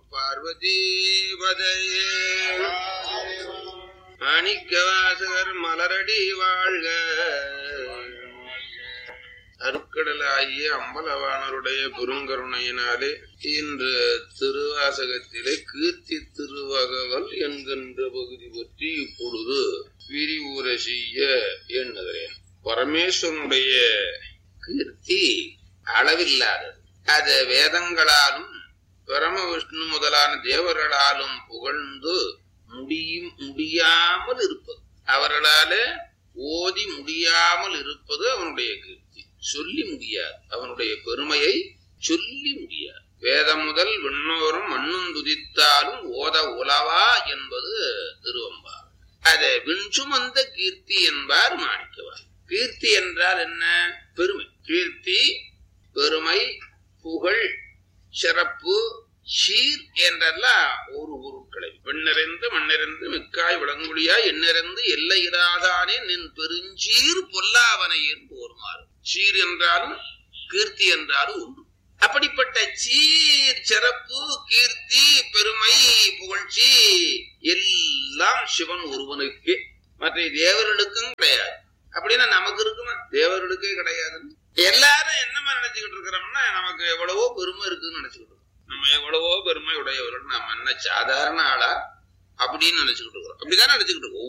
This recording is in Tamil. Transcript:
பார்வதி பதையே மாணிக்கவாசகர் மலரடி வாழ்க அருக்கடலாகிய அம்பலவாணருடைய பெருங்கருணையினாலே இன்று திருவாசகத்திலே கீர்த்தி திருவகவல் என்கின்ற பகுதி பற்றி இப்பொழுது விரிவுரை செய்ய எண்ணுகிறேன் பரமேஸ்வரனுடைய கீர்த்தி அளவில்லாதது அது வேதங்களாலும் பரம விஷ்ணு முதலான தேவர்களாலும் புகழ்ந்து முடியும் முடியாமல் இருப்பது அவர்களாலே ஓதி முடியாமல் இருப்பது அவனுடைய கீர்த்தி சொல்லி முடியாது அவனுடைய பெருமையை சொல்லி முடியாது வேதம் முதல் விண்ணோரும் மண்ணும் துதித்தாலும் ஓத உலவா என்பது திருவம்பா அதை விண்சுமந்த கீர்த்தி என்பார் மாணிக்கவார் கீர்த்தி என்றால் என்ன பெருமை கீர்த்தி பெருமை புகழ் சிறப்பு சீர் என்றெல்லாம் ஒரு பொருட்களை பெண்ணிறைந்து மண்ணிறைந்து மிக்காய் விளங்குடியாய் எண்ணிறைந்து எல்லையிடாதானே நின் பெருஞ்சீர் பொல்லாவனை என்று ஒருமாறு சீர் என்றாலும் கீர்த்தி என்றாலும் உண்டு அப்படிப்பட்ட சீர் சிறப்பு கீர்த்தி பெருமை புகழ்ச்சி எல்லாம் சிவன் ஒருவனுக்கு மற்ற தேவர்களுக்கும் கிடையாது அப்படின்னா நமக்கு இருக்குமா தேவர்களுக்கே கிடையாது எல்லாரும் என்னமா நினைச்சுக்கிட்டு இருக்கிறோம்னா நமக்கு எவ்வளவோ பெருமை இருக்குன்னு நினைச்சுக்கிட்டு இருக்கோம் நம்ம எவ்வளவோ பெருமை உடையவர்கள் நம்ம என்ன சாதாரண ஆளா அப்படின்னு நினைச்சுக்கிட்டு இருக்கிறோம் அப்படிதான் நினைச்சுக்கிட்டு இருக்கோம்